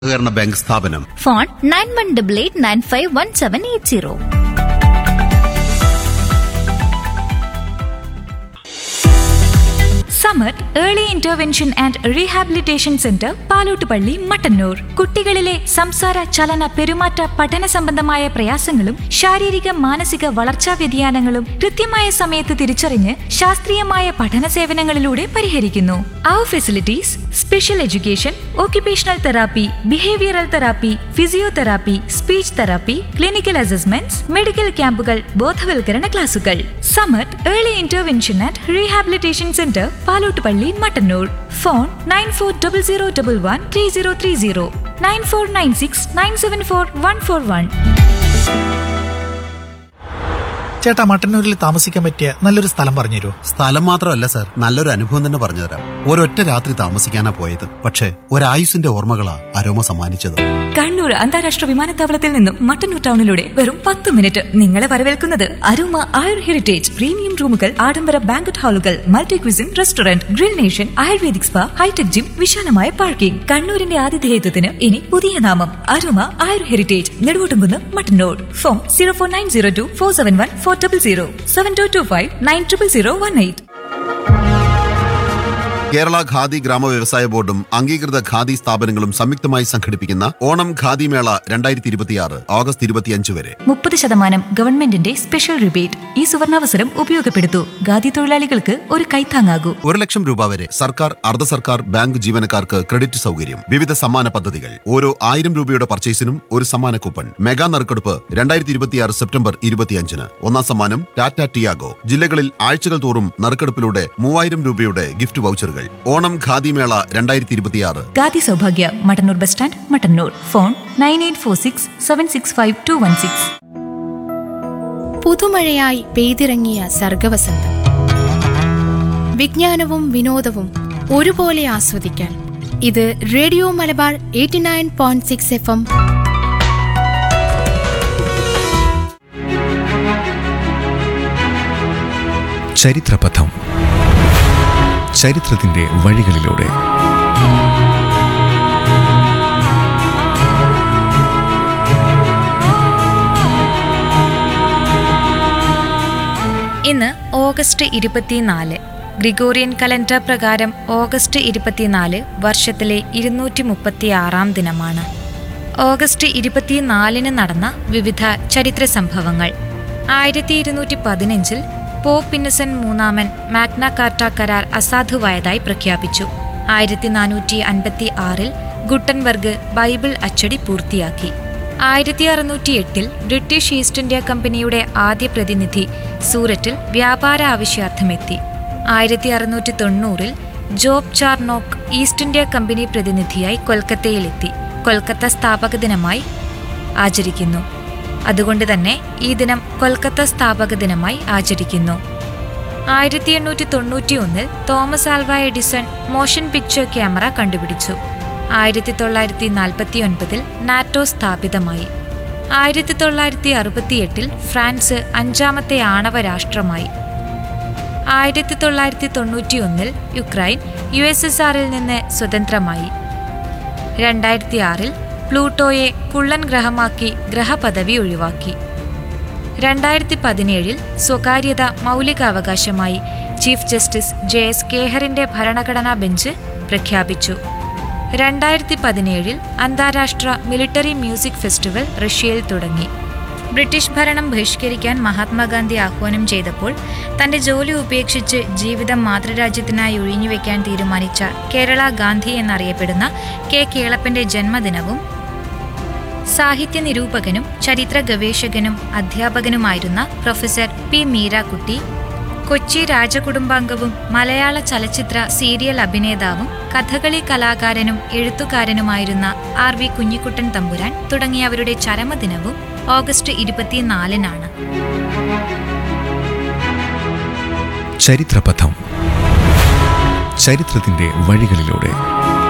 സഹകരണ ബാങ്ക് സ്ഥാപനം phone nine one double eight nine five one seven eight zero Samar early intervention and rehabilitation centre Palottupalli Mattannur കുട്ടികളിലെ സംസാര ചലന പെരുമാറ്റ പഠന സംബന്ധമായ പ്രയാസങ്ങളും ശാരീരിക മാനസിക വളർച്ചാ വ്യതിയാനങ്ങളും കൃത്യമായ സമയത്ത് തിരിച്ചറിഞ്ഞ് ശാസ്ത്രീയമായ പഠന സേവനങ്ങളിലൂടെ പരിഹരിക്കുന്നു our facilities special education occupational therapy behavioural therapy physiotherapy speech therapy clinical assessments medical ക്യാമ്പുകൾ ബോധവൽക്കരണ ക്ലാസുകൾ Samath early intervention and rehabilitation centre Palottupalli Mattannur phone nine four double zero double one three zero three zero nine four nine six nine seven four one four one ചേട്ടാ മട്ടന്നൂരിൽ താമസിക്കാൻ പറ്റിയ നല്ലൊരു സ്ഥലം പറഞ്ഞുതരൂ സ്ഥലം മാത്രമല്ല സർ നല്ലൊരു അനുഭവം തന്നെ പറഞ്ഞുതരാം ഒരൊറ്റ രാത്രി താമസിക്കാനാ പോയത് പക്ഷേ ഒരായുസിന്റെ ഓർമ്മകളാ അരോമ സമ്മാനിച്ചത് കണ്ണൂർ അന്താരാഷ്ട്ര വിമാനത്താവളത്തിൽ നിന്നും മട്ടന്നൂർ ടൗണിലൂടെ വെറും പത്ത് മിനിറ്റ് നിങ്ങളെ വരവേൽക്കുന്നത് അരുമ ആയുർ ഹെറിറ്റേജ് പ്രീമിയം റൂമുകൾ ആഡംബര ബാങ്കറ്റ് ഹാളുകൾ multi cuisine restaurant grill nation ayurvedic spa high tech gym വിശാലമായ പാർക്കിംഗ് കണ്ണൂരിന്റെ ആതിഥേയത്വത്തിന് ഇനി പുതിയ നാമം Aruma Ayur heritage Neduvottumkunnu Mattannur phone zero four nine zero two four seven one four double zero seven two two five nine triple zero one eight Kerala khadi ഗ്രാമ വ്യവസായ ബോർഡും അംഗീകൃത ഖാദി സ്ഥാപനങ്ങളും സംയുക്തമായി സംഘടിപ്പിക്കുന്ന ഓണം ഖാദി മേള രണ്ടായിരത്തി ഇരുപത്തിയാറ് ഓഗസ്റ്റ് ഇരുപത്തിയഞ്ച് വരെ മുപ്പത് ശതമാനം ഗവൺമെന്റിന്റെ സ്പെഷ്യൽ റിബേറ്റ് ഈ സുവർണാവസരം ഉപയോഗപ്പെടുത്തൂ ഖാദി തൊഴിലാളികൾക്ക് ഒരു കൈത്താങ്ങാകൂ ഒരു ലക്ഷം രൂപ വരെ സർക്കാർ അർദ്ധ സർക്കാർ ബാങ്ക് ജീവനക്കാർക്ക് ക്രെഡിറ്റ് സൗകര്യം വിവിധ സമ്മാന പദ്ധതികൾ ഓരോ ആയിരം രൂപയുടെ പർച്ചേസിനും ഒരു സമ്മാന കൂപ്പൺ മെഗാ നറുക്കെടുപ്പ് രണ്ടായിരത്തി ഇരുപത്തിയാറ് സെപ്റ്റംബർ ഇരുപത്തിയഞ്ചിന് ഒന്നാം സമ്മാനം ടാറ്റ ടിയാഗോ ജില്ലകളിൽ ആഴ്ചകൾ തോറും നറുക്കെടുപ്പിലൂടെ മൂവായിരം രൂപയുടെ ഗിഫ്റ്റ് വൗച്ചറുകൾ ഓണം ഖാദി മേള രണ്ടായിരത്തി ഇരുപത്തിയാറ് khadi Saubhagya Mattannur bus stand Mattannur phone nine eight four six seven six five two one six പുതുമഴയായി പെയ്തിറങ്ങിയ സർഗവസന്തം വിജ്ഞാനവും വിനോദവും ഒരുപോലെ ആസ്വദിക്കാൻ ഇത് radio Malabar eighty nine point six F M ചരിത്രപഥം ചരിത്രത്തിന്റെ വഴികളിലൂടെ ഇന്ന് ഓഗസ്റ്റ് ഇരുപത്തിനാല് ഗ്രിഗോറിയൻ കലണ്ടർ പ്രകാരം ഓഗസ്റ്റ് ഇരുപത്തിനാല് വർഷത്തിലെ ഇരുന്നൂറ്റി മുപ്പത്തി ആറാം ദിനമാണ് ഓഗസ്റ്റ് ഇരുപത്തിനാലിന് നടന്ന വിവിധ ചരിത്ര സംഭവങ്ങൾ ആയിരത്തി ഇരുന്നൂറ്റി പതിനഞ്ചിൽ പോപ്പ് ഇന്നസെന്റ് മൂന്നാമൻ മാഗ്ന കാർട്ട കരാർ അസാധുവായതായി പ്രഖ്യാപിച്ചു ആയിരത്തി നാനൂറ്റി അൻപത്തി ആറിൽ ഗുട്ടൻബർഗ് ബൈബിൾ അച്ചടി പൂർത്തിയാക്കി ആയിരത്തി അറുന്നൂറ്റി എട്ടിൽ ബ്രിട്ടീഷ് ഈസ്റ്റ് ഇന്ത്യ കമ്പനിയുടെ ആദ്യ പ്രതിനിധി സൂററ്റിൽ വ്യാപാര ആവശ്യാർത്ഥമെത്തി ആയിരത്തി അറുന്നൂറ്റി തൊണ്ണൂറിൽ Job Charnock east India company പ്രതിനിധിയായി കൊൽക്കത്തയിലെത്തി കൊൽക്കത്ത സ്ഥാപക ദിനമായി ആചരിക്കുന്നു അതുകൊണ്ട് തന്നെ ഈ ദിനം കൊൽക്കത്ത സ്ഥാപക ദിനമായി ആചരിക്കുന്നു ആയിരത്തി എണ്ണൂറ്റി തൊണ്ണൂറ്റി ഒന്നിൽ Thomas Alva Edison motion picture camera കണ്ടുപിടിച്ചു ആയിരത്തി തൊള്ളായിരത്തി നാൽപ്പത്തി ഒൻപതിൽ നാറ്റോ സ്ഥാപിതമായി ആയിരത്തി തൊള്ളായിരത്തി അറുപത്തിയെട്ടിൽ ഫ്രാൻസ് അഞ്ചാമത്തെ ആണവ രാഷ്ട്രമായി ആയിരത്തി തൊള്ളായിരത്തി തൊണ്ണൂറ്റിയൊന്നിൽ യുക്രൈൻ യു എസ് എസ് ആറിൽ നിന്ന് സ്വതന്ത്രമായി രണ്ടായിരത്തി ആറിൽ പ്ലൂട്ടോയെ കുള്ളൻ ഗ്രഹമാക്കി ഗ്രഹപദവി ഒഴിവാക്കി രണ്ടായിരത്തി പതിനേഴിൽ സ്വകാര്യത മൗലികാവകാശമായി ചീഫ് ജസ്റ്റിസ് ജെ എസ് കേഹറിന്റെ ഭരണഘടനാ ബെഞ്ച് പ്രഖ്യാപിച്ചു രണ്ടായിരത്തി പതിനേഴിൽ അന്താരാഷ്ട്ര മിലിറ്ററി മ്യൂസിക് ഫെസ്റ്റിവൽ റഷ്യയിൽ തുടങ്ങി ബ്രിട്ടീഷ് ഭരണം ബഹിഷ്കരിക്കാൻ മഹാത്മാഗാന്ധി ആഹ്വാനം ചെയ്തപ്പോൾ തന്റെ ജോലി ഉപേക്ഷിച്ച് ജീവിതം മാതൃരാജ്യത്തിനായി ഒഴിഞ്ഞുവെക്കാൻ തീരുമാനിച്ച കേരള ഗാന്ധി എന്നറിയപ്പെടുന്ന കെ കേളപ്പന്റെ ജന്മദിനവും സാഹിത്യ നിരൂപകനും ചരിത്ര ഗവേഷകനും അധ്യാപകനുമായിരുന്ന പ്രൊഫസർ പി മീരാക്കുട്ടി കൊച്ചി രാജകുടുംബാംഗവും മലയാള ചലച്ചിത്ര സീരിയൽ അഭിനേതാവും കഥകളി കലാകാരനും എഴുത്തുകാരനുമായിരുന്ന ആർ വി കുഞ്ഞിക്കുട്ടൻ തമ്പുരാൻ തുടങ്ങിയവരുടെ ചരമദിനവും ഓഗസ്റ്റ് ഇരുപത്തിനാലിനാണ് ചരിത്രപഥം ചരിത്രത്തിന്റെ വഴികളിലൂടെ